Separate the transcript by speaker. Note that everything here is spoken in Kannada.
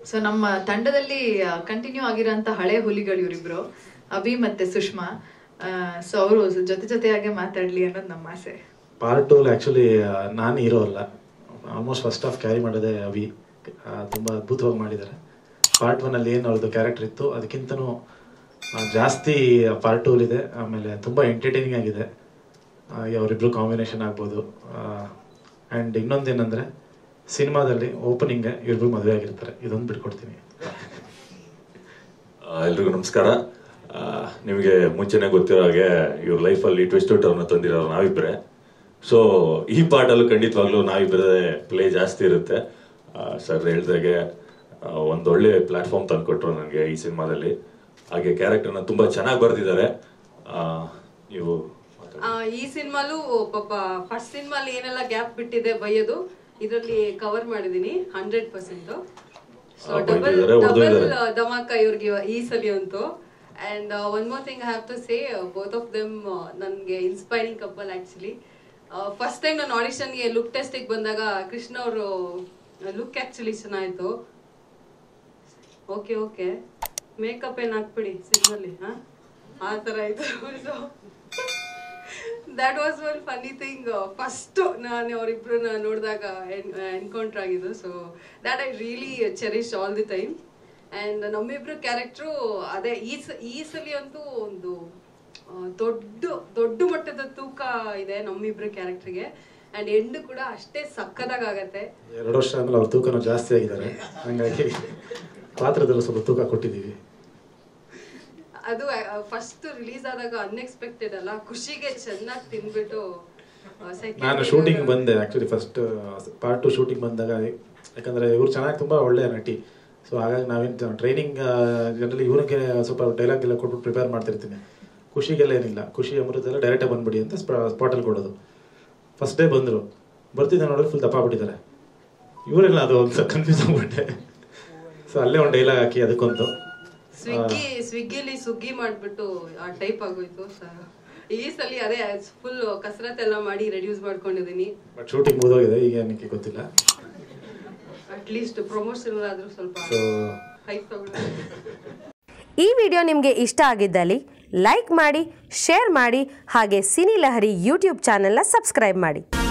Speaker 1: ಸೊ ನಮ್ಮ ತಂಡದಲ್ಲಿ ಕಂಟಿನ್ಯೂ ಆಗಿರೋಂಥ ಹಳೆ ಹುಲಿಗಳು ಇವರಿಬ್ರು ಅಭಿ ಮತ್ತೆ ಸುಷ್ಮಾ ಸೊ ಅವರು ಜೊತೆ ಜೊತೆಯಾಗೆ ಮಾತಾಡ್ಲಿ ಅನ್ನೋದು ನಮ್ಮ ಆಸೆ
Speaker 2: ಪಾರ್ಟ್ ಟೂಲ್ ಆ್ಯಕ್ಚುಲಿ ನಾನು ಹೀರೋ ಅಲ್ಲ ಆಲ್ಮೋಸ್ಟ್ ಫಸ್ಟ್ ಆಫ್ ಕ್ಯಾರಿ ಮಾಡೋದೇ ಅವಿ ಆ, ತುಂಬ ಅದ್ಭುತವಾಗಿ ಮಾಡಿದ್ದಾರೆ ಪಾರ್ಟ್ ಒನ್ನಲ್ಲಿ ಏನು ಅವ್ರದ್ದು ಕ್ಯಾರೆಕ್ಟರ್ ಇತ್ತು ಅದಕ್ಕಿಂತನೂ ಆ, ಜಾಸ್ತಿ ಪಾರ್ಟ್ ಟೂಲ್ ಇದೆ ಆಮೇಲೆ ತುಂಬ ಎಂಟರ್ಟೈನಿಂಗ್ ಆಗಿದೆ ಆ, ಈ ಅವರಿಬ್ರು ಕಾಂಬಿನೇಷನ್ ಆಗ್ಬೋದು ಆ್ಯಂಡ್ ಇನ್ನೊಂದೇನೆಂದರೆ ಸಿನಿಮಾದಲ್ಲಿ ಓಪನಿಂಗ್ ಇವ್ರಿಬ್ರು ಮದುವೆ ಆಗಿರ್ತಾರೆ ಇದೊಂದು ಬಿಟ್ಕೊಡ್ತೀನಿ
Speaker 3: ಆ, ಎಲ್ರಿಗೂ ನಮಸ್ಕಾರ ಆ, ನಿಮಗೆ ಮುಂಚೆನೆ ಗೊತ್ತಿರೋ ಹಾಗೆ ಇವ್ರ ಲೈಫಲ್ಲಿ ಟ್ವಿಸ್ಟ್ ಟರ್ನ್ ತಂದಿರೋರು ನಾವಿಬ್ಬರೇ ಸೊ ಈ ಪಾರ್ಟಲ್ಲೂ ಖಂಡಿತವಾಗ್ಲೂ ನಾವಿಬ್ಬರೇ ಪ್ಲೇ ಜಾಸ್ತಿ ಇರುತ್ತೆ ಸರ್ ಹೇಳ್ದಾಗೆ ಆ, ಒಂದೊಳ್ಳೆ ಪ್ಲಾಟ್ಫಾರ್ಮ್ ತಂದುಕೊಟ್ರು ನನಗೆ ಈ ಸಿನಿಮಾದಲ್ಲಿ ಹಾಗೆ ಕ್ಯಾರೆಕ್ಟರ್ನ ತುಂಬ ಚೆನ್ನಾಗಿ ಬರೆದಿದ್ದಾರೆ ನೀವು ಮಾತಾಡಿ.
Speaker 4: ಆ, ಈ ಸಿನಿಮಾಲು ಪಾಪ ಫಸ್ಟ್ ಸಿನಿಮಾಲಿ ಏನೆಲ್ಲ ಗ್ಯಾಪ್ ಬಿಟ್ಟಿದೆ ಬೈಯೋದು ಇದರಲ್ಲಿ ಕವರ್ ಮಾಡಿದೀನಿ ಹಂಡ್ರೆಡ್ ಪರ್ಸೆಂಟ್ ಸೊ
Speaker 3: ಆ,
Speaker 4: ಡಬಲ್
Speaker 3: ಬೈದಿದ್ದಾರೆ,
Speaker 4: ಡಬಲ್
Speaker 3: ಹೊಡ್ದಿದ್ದಾರೆ.
Speaker 4: ಧಮಾಕ ಇವ್ರಿಗೆ ಈ ಸಲ ಅಂತೂ and one more thing have to say both of them ನನಗೆ inspiring couple actually first time ನಾನು ಆಡಿಷನ್ಗೆ ಲುಕ್ ಟೆಸ್ಟಿಗೆ ಬಂದಾಗ ಕೃಷ್ಣ ಅವರು ಲುಕ್ ಆಕ್ಚುಲಿ ಚೆನ್ನಾಯ್ತು ಓಕೆ ಓಕೆ ಮೇಕಪ್ ಏನು ಹಾಕ್ಬಿಡಿ ಸಿನಿಮಲ್ಲಿ ಹಾ ಆ ಥರ ಆಯ್ತು so that was one funny thing first ನಾನು ಅವರಿಬ್ರನ್ನ ನೋಡಿದಾಗ ಎನ್ಕೌಂಟರ್ ಆಗಿದ್ದು so that I really cherish all the time and ನಮ್ಮಿಬ್ರು ಕ್ಯಾರೆಕ್ಟ್ರು ಅದೇ ಈ ಸ ಈ ಸಲ ಅಂತೂ ಒಂದು ಆ, ದೊಡ್ಡ ದೊಡ್ಡ ಮಟ್ಟದ ತೂಕ ಇದೆ ನಮ್ಮಿಬ್ರು ಕ್ಯಾರೆಕ್ಟರ್ಗೆ ಆ್ಯಂಡ್ ಎಂಡ್ ಕೂಡ ಅಷ್ಟೇ ಸಕ್ಕದಾಗತ್ತೆ
Speaker 2: ಎರಡು ವರ್ಷ ಆದ್ಮೇಲೆ ಅವ್ರ ತೂಕನೂ ಜಾಸ್ತಿ ಆಗಿದ್ದಾರೆ ಹಾಗಾಗಿ ಪಾತ್ರದಲ್ಲೂ ಸ್ವಲ್ಪ ತೂಕ ಕೊಟ್ಟಿದ್ದೀವಿ
Speaker 4: ಅದು ಫಸ್ಟ್ ರಿಲೀಸ್ ಆದಾಗ ಅನ್ಎಕ್ಸ್ಪೆಕ್ಟೆಡ್ ಅಲ್ಲ ಖುಷಿಗೆ ಚೆನ್ನಾಗಿ ತಿನ್ಬಿಟ್ಟು ಆ, second
Speaker 2: ನಾನು
Speaker 4: day
Speaker 2: ಶೂಟಿಂಗ್
Speaker 4: ದಾಗ-
Speaker 2: ಬಂದೆ actually first part two shooting ಬಂದಾಗ ಯಾಕಂದರೆ ಇವ್ರು ಚೆನ್ನಾಗಿ ತುಂಬ ಒಳ್ಳೆಯ ನಟಿ ಸೊ ಹಾಗಾಗಿ ನಾವೇನು ಟ್ರೈನಿಂಗ್ ಜನರಲಿ ಇವ್ರಿಗೆ ಸ್ವಲ್ಪ ಡೈಲಾಗ್ ಎಲ್ಲ ಕೊಟ್ಬಿಟ್ಟು ಪ್ರಿಪೇರ್ ಮಾಡ್ತಿರ್ತೀನಿ ಖುಷಿಗೆಲ್ಲ ಏನಿಲ್ಲ ಖುಷಿ ಅಮೃತೆಲ್ಲ ಡೈರೆಕ್ಟಾಗಿ ಬಂದ್ಬಿಡಿ ಅಂತ ಸ್ಪಾಟಲ್ಲಿ ಕೊಡೋದು ಫಸ್ಟ್ ಡೇ ಬಂದರು ಬರ್ತಿದ್ದೆ ನೋಡಿದ್ರೆ ಫುಲ್ ದಪ್ಪ ಬಿಟ್ಟಿದ್ದಾರೆ ಇವರೆಲ್ಲ ಅದು ಒಂದು ಕನ್ಫ್ಯೂಸ್ ಆಗ್ಬಿಟ್ಟೆ ಸೊ ಅಲ್ಲೇ ಒಂದು ಡೈಲಾಗ್ ಹಾಕಿ ಅದಕ್ಕೊಂದು
Speaker 4: ಸ್ವಿಗ್ಗಿ ಸ್ವಿಗ್ಗಿಲಿ ಸುಗ್ಗಿ ಮಾಡ್ಬಿಟ್ಟು ಆ ಟೈಪ್ ಆಗೋಯ್ತು ಸ- ಈ ಸಲ ಅದೇ ಫುಲ್ ಕಸರತ್ ಎಲ್ಲ ಮಾಡಿ ರೆಡ್ಯೂಸ್ ಮಾಡ್ಕೊಂಡಿದೀನಿ
Speaker 2: ಬಟ್ ಶೂಟಿಂಗ್ ಮುಗಿದೋಗಿದೆ ಈಗ ಏನಕ್ಕೆ ಗೊತ್ತಿಲ್ಲ
Speaker 4: ಅಟ್ ಲೀಸ್ಟ್ ಪ್ರಮೋಷನ್ ಆದ್ರೂ ಸ್ವಲ್ಪ
Speaker 2: ಸೊ
Speaker 4: ಹೈಪ್ ತಗೊಳ್ಳಿ
Speaker 5: ಈ ವಿಡಿಯೋ ನಿಮಗೆ ಇಷ್ಟ ಆಗಿದ್ದಲ್ಲಿ ಲೈಕ್ ಮಾಡಿ ಶೇರ್ ಮಾಡಿ ಹಾಗೆ ಸಿನಿ ಲಹರಿ ಯೂಟ್ಯೂಬ್ ಚಾನೆಲ್ನ ಸಬ್ಸ್ಕ್ರೈಬ್ ಮಾಡಿ